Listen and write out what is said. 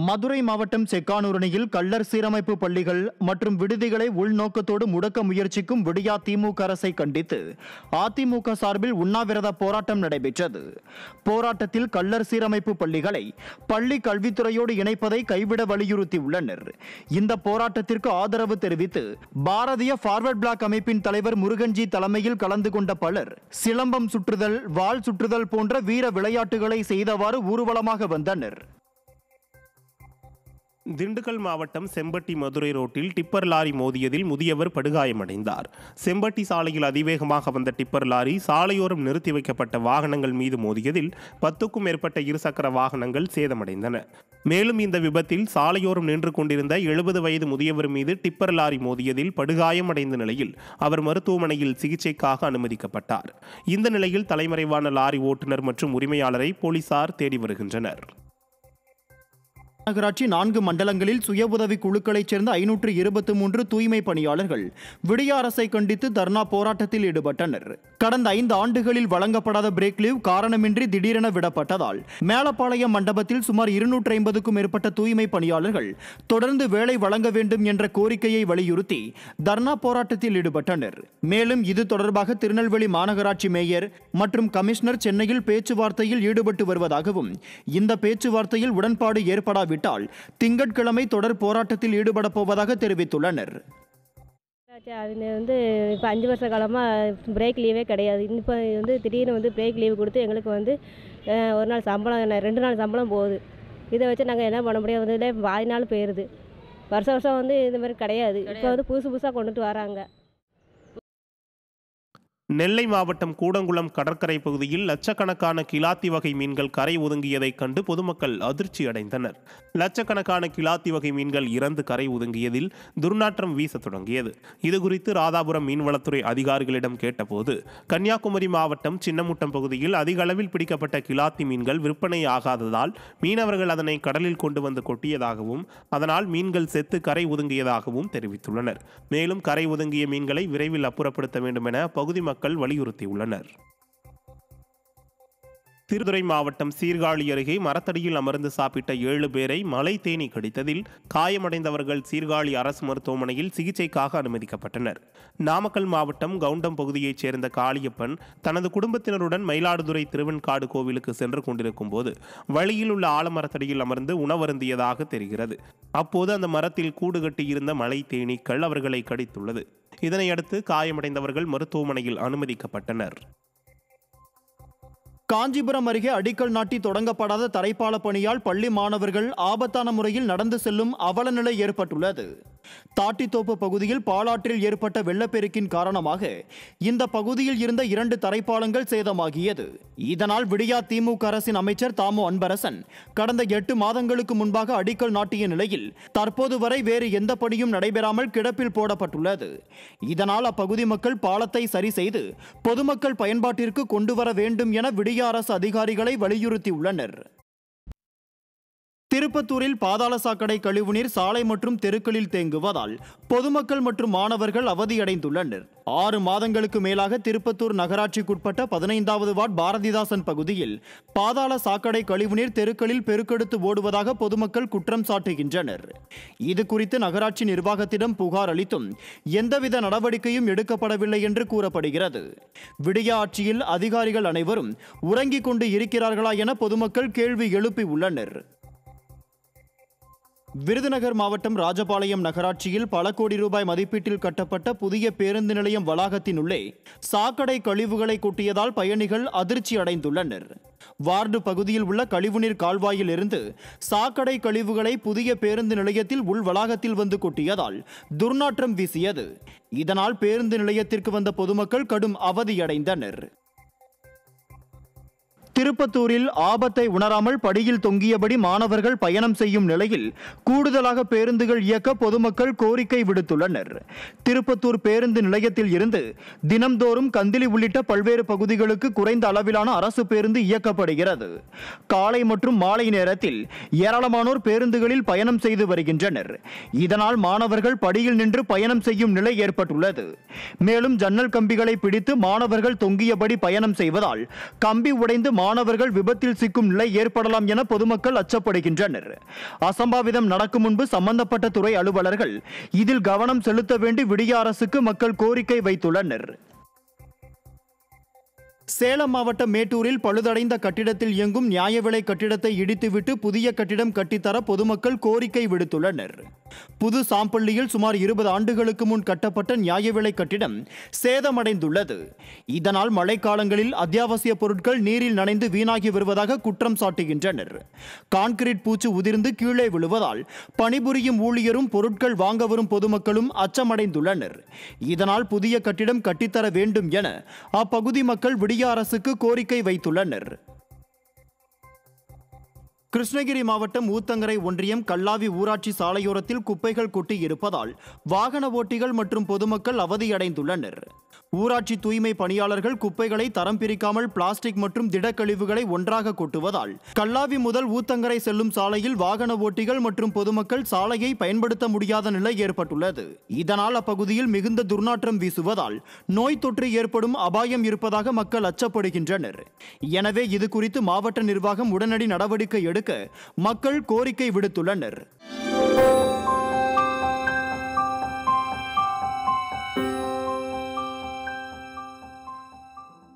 மதுரை மாவட்டம் செக்கானூரணியில் கள்ளர் சீரமைப்பு பள்ளிகள் மற்றும் விடுதிகளை உள்நோக்கத்தோடு முடக்க முயற்சிக்கும் விடியா திமுக அரசை கண்டித்து அதிமுக சார்பில் உண்ணாவிரத போராட்டம் நடைபெற்றது போராட்டத்தில் கள்ளர் சீரமைப்பு பள்ளிகளை பள்ளி கல்வித்துறையோடு இணைப்பதை கைவிட வலியுறுத்தியுள்ளனர் இந்த போராட்டத்திற்கு ஆதரவு தெரிவித்து பாரதிய ஃபார்வர்ட் பிளாக் அமைப்பின் தலைவர் முருகன்ஜி தலைமையில் கலந்து கொண்ட பலர் சிலம்பம் சுற்றுதல் வாள் சுற்றுதல் போன்ற வீர விளையாட்டுகளை செய்தவாறு ஊர்வலமாக வந்தனர் திண்டுக்கல் மாவட்டம் செம்பட்டி மதுரை ரோட்டில் டிப்பர் லாரி மோதியதில் முதியவர் படுகாயமடைந்தார் செம்பட்டி சாலையில் அதிவேகமாக வந்த டிப்பர் லாரி சாலையோரம் நிறுத்தி வைக்கப்பட்ட வாகனங்கள் மீது மோதியதில் பத்துக்கும் மேற்பட்ட இருசக்கர வாகனங்கள் சேதமடைந்தன மேலும் இந்த விபத்தில் சாலையோரம் நின்று கொண்டிருந்த எழுபது வயது முதியவர் மீது டிப்பர் லாரி மோதியதில் படுகாயமடைந்த நிலையில் அவர் மருத்துவமனையில் சிகிச்சைக்காக அனுமதிக்கப்பட்டார் இந்த நிலையில் தலைமறைவான லாரி ஓட்டுநர் மற்றும் உரிமையாளரை போலீசார் தேடி வருகின்றனர் நகராட்சி நான்கு மண்டலங்களில் சுய உதவி குழுக்களைச் சேர்ந்த ஐநூற்று இருபத்தி மூன்று தூய்மை பணியாளர்கள் விடிய அரசை கண்டித்து தர்ணா போராட்டத்தில் ஈடுபட்டனர் கடந்த ஐந்து ஆண்டுகளில் வழங்கப்படாத பிரேக் லீவ் காரணமின்றி திடீரென விடப்பட்டதால் மேலப்பாளையம் மண்டபத்தில் சுமார் இருநூற்றி ஐம்பதுக்கும் மேற்பட்ட தூய்மை பணியாளர்கள் தொடர்ந்து வேலை வழங்க வேண்டும் என்ற கோரிக்கையை வலியுறுத்தி தர்ணா போராட்டத்தில் ஈடுபட்டனர் மேலும் இது தொடர்பாக திருநெல்வேலி மாநகராட்சி மேயர் மற்றும் கமிஷனர் சென்னையில் பேச்சுவார்த்தையில் ஈடுபட்டு வருவதாகவும் இந்த பேச்சுவார்த்தையில் உடன்பாடு ஏற்படாவிட்டால் திங்கட்கிழமை தொடர் போராட்டத்தில் ஈடுபடப் போவதாக தெரிவித்துள்ளனர் ஆச்சு, அது வந்து இப்போ அஞ்சு வருஷ காலமாக பிரேக் லீவே கிடையாது இப்போ வந்து திடீர்னு வந்து பிரேக் லீவு கொடுத்து எங்களுக்கு வந்து அஹ், ஒரு நாள் சம்பளம் என்ன- ரெண்டு நாள் சம்பளம் போகுது இதை வச்சு நாங்கள் என்ன பண்ண முடியும் வந்து பாதி நாள் போயிடுது வருஷம் வருஷம் வந்து இந்த மாதிரி கிடையாது இப்போ வந்து புதுசு புதுசாக கொண்டுட்டு வராங்க நெல்லை மாவட்டம் கூடங்குளம் கடற்கரை பகுதியில் லட்சக்கணக்கான கிலாத்தி வகை மீன்கள் கரை ஒதுங்கியதைக் கண்டு பொதுமக்கள் அதிர்ச்சி அடைந்தனர் லட்சக்கணக்கான கிலாத்தி வகை மீன்கள் இறந்து கரை ஒதுங்கியதில் துர்நாற்றம் வீசத் தொடங்கியது இதுகுறித்து ராதாபுரம் மீன்வளத்துறை அதிகாரிகளிடம் கேட்டபோது கன்னியாகுமரி மாவட்டம் சின்னமுட்டம் பகுதியில் அதிக அளவில் பிடிக்கப்பட்ட கிலாத்தி மீன்கள் விற்பனை ஆகாததால் மீனவர்கள் அதனை கடலில் கொண்டு வந்து கொட்டியதாகவும் அதனால் மீன்கள் செத்து கரை ஒதுங்கியதாகவும் தெரிவித்துள்ளனர் மேலும் கரை ஒதுங்கிய மீன்களை விரைவில் அப்புறப்படுத்த வேண்டும் என பகுதி மக்கள் வலியுறுத்தியுள்ளனர் திருதுறை மாவட்டம் சீர்காழி அருகே மரத்தடியில் அமர்ந்து சாப்பிட்ட ஏழு பேரை மலை தேனி கடித்ததில் காயமடைந்தவர்கள் சீர்காழி அரசு மருத்துவமனையில் சிகிச்சைக்காக அனுமதிக்கப்பட்டனர் நாமக்கல் மாவட்டம் கவுண்டம் பகுதியைச் சேர்ந்த காளியப்பன் தனது குடும்பத்தினருடன் மயிலாடுதுறை திருவெண்காடு கோவிலுக்கு சென்று கொண்டிருக்கும் போது வழியில் உள்ள ஆலமரத்தடியில் அமர்ந்து உணவருந்தியதாக தெரிகிறது அப்போது அந்த மரத்தில் கூடு கட்டியிருந்த மலை தேனீக்கள் அவர்களை கடித்துள்ளது இதனையடுத்து காயமடைந்தவர்கள் மருத்துவமனையில் அனுமதிக்கப்பட்டனர் காஞ்சிபுரம் அருகே அடிக்கல் நாட்டி தொடங்கப்படாத தரைப்பால பணியால் பள்ளி மாணவர்கள் ஆபத்தான முறையில் நடந்து செல்லும் அவலநிலை ஏற்பட்டுள்ளது தாட்டித்தோப்பு பகுதியில் பாலாற்றில் ஏற்பட்ட வெள்ளப்பெருக்கின் காரணமாக இந்த பகுதியில் இருந்த இரண்டு தரைப்பாலங்கள் சேதமாகியது இதனால் விடியா திமுக அரசின் அமைச்சர் தாமு அன்பரசன் கடந்த எட்டு மாதங்களுக்கு முன்பாக அடிக்கல் நாட்டிய நிலையில் தற்போது வரை வேறு எந்த பணியும் நடைபெறாமல் கிடப்பில் போடப்பட்டுள்ளது இதனால் அப்பகுதி மக்கள் பாலத்தை சரி செய்து பொதுமக்கள் பயன்பாட்டிற்கு கொண்டு வர வேண்டும் என விடிய அரசு அதிகாரிகளை வலியுறுத்தியுள்ளனர் திருப்பத்தூரில் பாதாள சாக்கடை கழிவுநீர் சாலை மற்றும் தெருக்களில் தேங்குவதால் பொதுமக்கள் மற்றும் மாணவர்கள் அவதியடைந்துள்ளனர் ஆறு மாதங்களுக்கு மேலாக திருப்பத்தூர் நகராட்சிக்குட்பட்ட பதினைந்தாவது வார்டு பாரதிதாசன் பகுதியில் பாதாள சாக்கடை கழிவுநீர் தெருக்களில் பெருக்கெடுத்து ஓடுவதாக பொதுமக்கள் குற்றம் சாட்டுகின்றனர் இது குறித்து நகராட்சி நிர்வாகத்திடம் புகார் அளித்தும் எந்தவித நடவடிக்கையும் எடுக்கப்படவில்லை என்று கூறப்படுகிறது விடிய ஆட்சியில் அதிகாரிகள் அனைவரும் உறங்கிக் கொண்டு இருக்கிறார்களா என பொதுமக்கள் கேள்வி எழுப்பி உள்ளனர் விருதுநகர் மாவட்டம் ராஜபாளையம் நகராட்சியில் பல கோடி ரூபாய் மதிப்பீட்டில் கட்டப்பட்ட புதிய பேருந்து நிலையம் வளாகத்தினுள்ளே சாக்கடை கழிவுகளை கொட்டியதால் பயணிகள் அதிர்ச்சி அடைந்துள்ளனர் வார்டு பகுதியில் உள்ள கழிவுநீர் கால்வாயில் இருந்து சாக்கடை கழிவுகளை புதிய பேருந்து நிலையத்தில் உள் வளாகத்தில் வந்து கொட்டியதால் துர்நாற்றம் வீசியது இதனால் பேருந்து நிலையத்திற்கு வந்த பொதுமக்கள் கடும் அவதியடைந்தனர் திருப்பத்தூரில் ஆபத்தை உணராமல் படியில் தொங்கியபடி மாணவர்கள் பயணம் செய்யும் நிலையில் கூடுதலாக பேருந்துகள் இயக்க பொதுமக்கள் கோரிக்கை விடுத்துள்ளனர் திருப்பத்தூர் பேருந்து நிலையத்தில் இருந்து தினம்தோறும் கந்திலி உள்ளிட்ட பல்வேறு பகுதிகளுக்கு குறைந்த அளவிலான அரசு பேருந்து இயக்கப்படுகிறது காலை மற்றும் மாலை நேரத்தில் ஏராளமானோர் பேருந்துகளில் பயணம் செய்து வருகின்றனர் இதனால் மாணவர்கள் படியில் நின்று பயணம் செய்யும் நிலை ஏற்பட்டுள்ளது மேலும் ஜன்னல் கம்பிகளை பிடித்து மாணவர்கள் தொங்கியபடி பயணம் செய்வதால் கம்பி உடைந்து மாணவர்கள் மாணவர்கள் விபத்தில் சிக்கும் நிலை ஏற்படலாம் என பொதுமக்கள் அச்சப்படுகின்றனர் அசம்பாவிதம் நடக்கும் முன்பு சம்பந்தப்பட்ட துறை அலுவலர்கள் இதில் கவனம் செலுத்த வேண்டி விடிய அரசுக்கு மக்கள் கோரிக்கை வைத்துள்ளனர் சேலம் மாவட்டம் மேட்டூரில் பழுதடைந்த கட்டிடத்தில் இயங்கும் நியாய விலை கட்டிடத்தை இடித்துவிட்டு புதிய கட்டிடம் கட்டித்தர பொதுமக்கள் கோரிக்கை விடுத்துள்ளனர் புது சாம்பள்ளியில் சுமார் இருபது ஆண்டுகளுக்கு முன் கட்டப்பட்ட நியாய விலை கட்டிடம் சேதமடைந்துள்ளது இதனால் மழைக்காலங்களில் அத்தியாவசிய பொருட்கள் நீரில் நனைந்து வீணாகி வருவதாக குற்றம் சாட்டுகின்றனர் கான்கிரீட் பூச்சு உதிர்ந்து கீழே விழுவதால் பணிபுரியும் ஊழியரும் பொருட்கள் வாங்க வரும் பொதுமக்களும் அச்சமடைந்துள்ளனர் இதனால் புதிய கட்டிடம் கட்டித்தர வேண்டும் என அப்பகுதி மக்கள் விடிய அரசுக்கு கோரிக்கை வைத்துள்ளனர் கிருஷ்ணகிரி மாவட்டம் ஊத்தங்கரை ஒன்றியம் கல்லாவி ஊராட்சி சாலையோரத்தில் குப்பைகள் கொட்டி இருப்பதால் வாகன ஓட்டிகள் மற்றும் பொதுமக்கள் அவதியடைந்துள்ளனர் ஊராட்சி தூய்மை பணியாளர்கள் குப்பைகளை தரம் பிரிக்காமல் பிளாஸ்டிக் மற்றும் திடக்கழிவுகளை ஒன்றாக கொட்டுவதால் கல்லாவி முதல் ஊத்தங்கரை செல்லும் சாலையில் வாகன ஓட்டிகள் மற்றும் பொதுமக்கள் சாலையை பயன்படுத்த முடியாத நிலை ஏற்பட்டுள்ளது இதனால் அப்பகுதியில் மிகுந்த துர்நாற்றம் வீசுவதால் நோய் தொற்று ஏற்படும் அபாயம் இருப்பதாக மக்கள் அச்சப்படுகின்றனர் எனவே இது குறித்து மாவட்ட நிர்வாகம் உடனடி நடவடிக்கை எடுக்க மக்கள் கோரிக்கை விடுத்துள்ளனர்